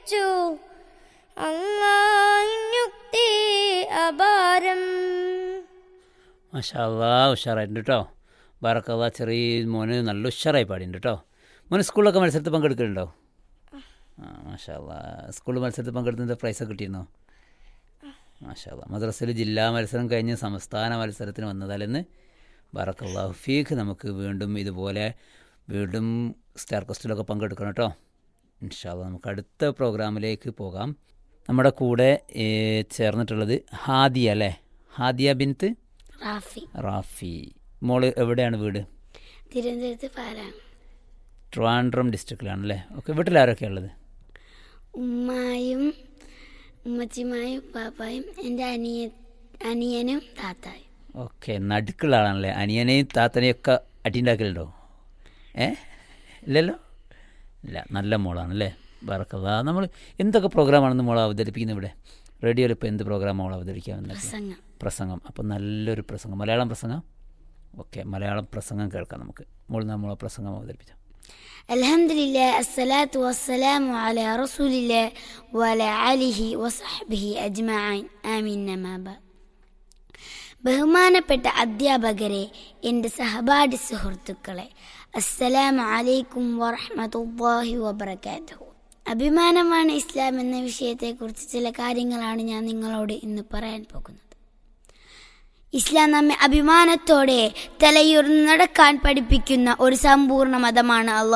പഠിച്ചു അള്ളാഹിനുക്തി അപാരം മാഷാ അല്ലാ ഉഷാറായിട്ടുണ്ട് കേട്ടോ ബാറക്കല്ലാ ചെറിയ മോന് നല്ല ഉഷാറായി പാടിയിട്ടുണ്ട് കേട്ടോ മോന് സ്കൂളിലൊക്കെ മത്സരത്തിൽ പങ്കെടുക്കലുണ്ടോ ആ മാഷാ അല്ലാ സ്കൂൾ മത്സരത്തിൽ പങ്കെടുത്തതിൻ്റെ പ്രൈസൊക്കെ കിട്ടിയിരുന്നോ മാഷാ അല്ലാ മദ്രസയിൽ ജില്ലാ മത്സരം കഴിഞ്ഞ് സംസ്ഥാന മത്സരത്തിന് വന്നതാലെന്ന് ബാറക്കല്ലാ ഫീഖ് നമുക്ക് വീണ്ടും ഇതുപോലെ വീണ്ടും സ്റ്റാർ കോസ്റ്റിലൊക്കെ പങ്കെടുക്കണം കേട്ടോ ഇൻഷാല്ല നമുക്ക് അടുത്ത പ്രോഗ്രാമിലേക്ക് പോകാം നമ്മുടെ കൂടെ ഏ, ചേർന്നിട്ടുള്ളത് ഹാദിയ അല്ലേ ഹാദിയ ബിൻത്ത് റാഫി റാഫി മോള് എവിടെയാണ് വീട് തിരുവനന്തപുരത്ത് പാലാണ് ട്രിവാൻഡ്രം ഡിസ്ട്രിക്റ്റിലാണല്ലേ ഓക്കെ വീട്ടിലാരൊക്കെയാണ് ഉള്ളത് ഉമ്മായും ഉമ്മച്ചിമായും പാപ്പായും എൻ്റെ അനിയ അനിയനും താത്തായും ഓക്കെ നടുക്കുള്ള ആളാണല്ലേ അനിയനെയും താത്തനെയും ഒക്കെ അടിയുണ്ടാക്കലുണ്ടോ ഏ ഇല്ലല്ലോ ഇല്ല നല്ല മോളാണല്ലേ ബറക്കല്ല നമ്മൾ എന്തൊക്കെ പ്രോഗ്രാമാണെന്ന് മോൾ അവതരിപ്പിക്കുന്നത് ഇവിടെ റേഡിയോയിൽ ഇപ്പോൾ എന്ത് പ്രോഗ്രാം മോൾ അവതരിപ്പിക്കാൻ പ്രസംഗം പ്രസംഗം അപ്പോൾ നല്ലൊരു പ്രസംഗം മലയാളം പ്രസംഗം ഓക്കെ മലയാളം പ്രസംഗം കേൾക്കാം നമുക്ക് മോൾ നമ്മളെ പ്രസംഗം അവതരിപ്പിച്ചു അൽഹംദുലില്ലാ അസ്സലാത്തു വസ്സലാമു അലാ റസൂലില്ലാ വഅലാ ആലിഹി വസഹ്ബിഹി അജ്മഈൻ ആമീൻ നമാബ ബഹുമാനപ്പെട്ട അധ്യാപകരെ എൻ്റെ സഹപാഠി സുഹൃത്തുക്കളെ അസ്സലാമു അലൈക്കും വറഹ്മത്തുള്ളാഹി വബറകാതുഹു അഭിമാനമാണ് ഇസ്ലാം എന്ന വിഷയത്തെക്കുറിച്ച് ചില കാര്യങ്ങളാണ് ഞാൻ നിങ്ങളോട് ഇന്ന് പറയാൻ പോകുന്നത് ഇസ്ലാം നമ്മെ അഭിമാനത്തോടെ തലയുയർന്ന് നടക്കാൻ പഠിപ്പിക്കുന്ന ഒരു സമ്പൂർണ്ണ മതമാണ് അള്ളാഹു